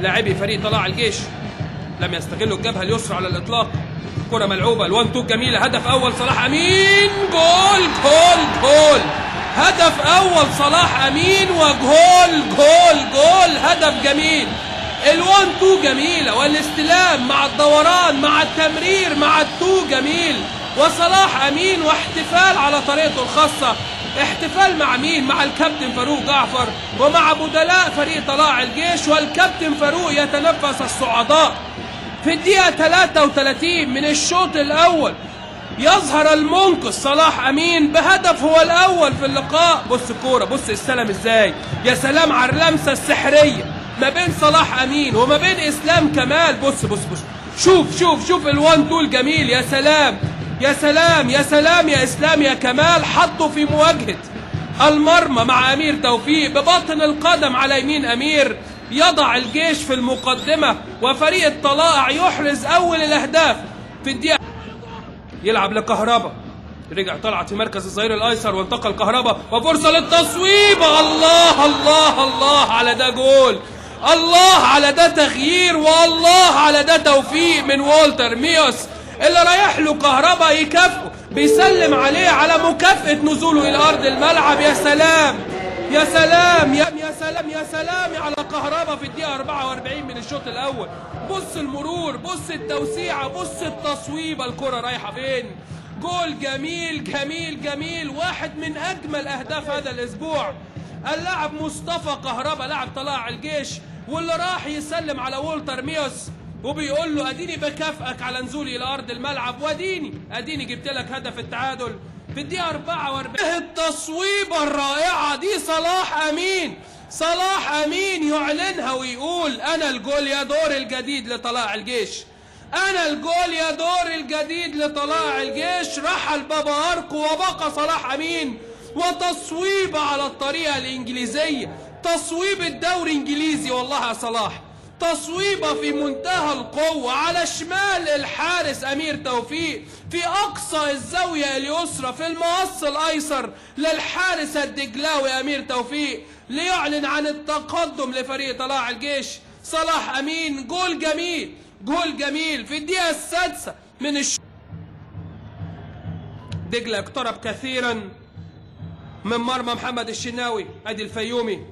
لاعبي فريق طلائع الجيش لم يستغلوا الجبهه اليسرى على الاطلاق كره ملعوبه الوان تو جميله هدف اول صلاح امين جول جول جول هدف اول صلاح امين وجول جول جول هدف جميل الوان تو جميله والاستلام مع الدوران مع التمرير مع التو جميل وصلاح امين واحتفال على طريقته الخاصه احتفال مع مين مع الكابتن فاروق جعفر ومع بدلاء فريق طلائع الجيش والكابتن فاروق يتنفس الصعداء في الدقيقة 33 من الشوط الأول يظهر المنقذ صلاح أمين بهدف هو الأول في اللقاء بص الكورة بص السلام إزاي يا سلام على اللمسة السحرية ما بين صلاح أمين وما بين إسلام كمال بص بص بص شوف شوف شوف الوان دول جميل يا سلام يا سلام يا سلام يا إسلام يا كمال حطه في مواجهة المرمى مع أمير توفيق بباطن القدم على يمين أمير يضع الجيش في المقدمة وفريق الطلائع يحرز أول الأهداف في الدقيقة يلعب لكهربا رجع طلعت في مركز الظهير الأيسر وانتقل كهربا وفرصة للتصويب الله الله الله على ده جول الله على ده تغيير والله على ده توفيق من والتر ميوس اللي رايح له كهربا يكافئه بيسلم عليه على مكافأة نزوله إلى أرض الملعب يا سلام يا سلام يا يا سلام يا سلام على كهربا في الدقيقة 44 من الشوط الأول بص المرور بص التوسيعة بص التصويبة الكرة رايحة فين جول جميل جميل جميل واحد من أجمل أهداف هذا الأسبوع اللاعب مصطفى كهربا لاعب طلائع الجيش واللي راح يسلم على وولتر ميوس وبيقول له اديني بكافئك على نزولي الى ارض الملعب واديني اديني جبت لك هدف التعادل في الدقيقه 44 التصويبه الرائعه دي صلاح امين صلاح امين يعلنها ويقول انا الجول يا دور الجديد لطلائع الجيش انا الجول يا دور الجديد لطلائع الجيش رحل بابا اركو وبقى صلاح امين وتصويبه على الطريقه الانجليزيه تصويب الدوري انجليزي والله يا صلاح تصويبه في منتهى القوة على شمال الحارس أمير توفيق في أقصى الزاوية اليسرى في المقص الأيسر للحارس الدجلاوي أمير توفيق ليعلن عن التقدم لفريق طلائع الجيش صلاح أمين جول جميل جول جميل في الدقيقة السادسة من الش... دجلة اقترب كثيرا من مرمى محمد الشناوي ادي الفيومي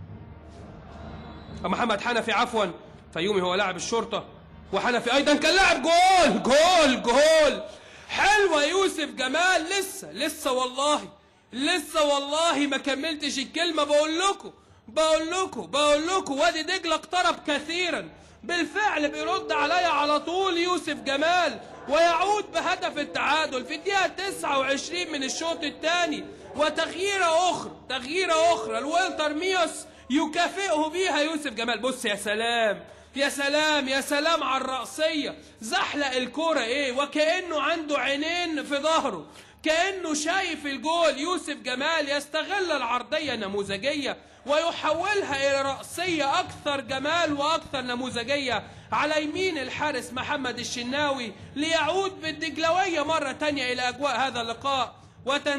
محمد حنفي عفوا فيومي هو لاعب الشرطة وحنفي أيضا كان لاعب جول جول جول حلوة يوسف جمال لسه لسه والله لسه والله ما كملتش الكلمة بقول لكم بقول لكم بقول لكم وادي دجلة اقترب كثيرا بالفعل بيرد عليا على طول يوسف جمال ويعود بهدف التعادل في الدقيقة 29 من الشوط الثاني وتغييرة أخرى تغييرة أخرى الوالتر ميوس يكافئه بيها يوسف جمال بص يا سلام يا سلام يا سلام على الرأسية زحلق الكرة ايه وكأنه عنده عينين في ظهره كأنه شايف الجول يوسف جمال يستغل العرضية نموذجية ويحولها إلى رأسية أكثر جمال وأكثر نموذجية على يمين الحارس محمد الشناوي ليعود بالدجلوية مرة تانية إلى أجواء هذا اللقاء وتن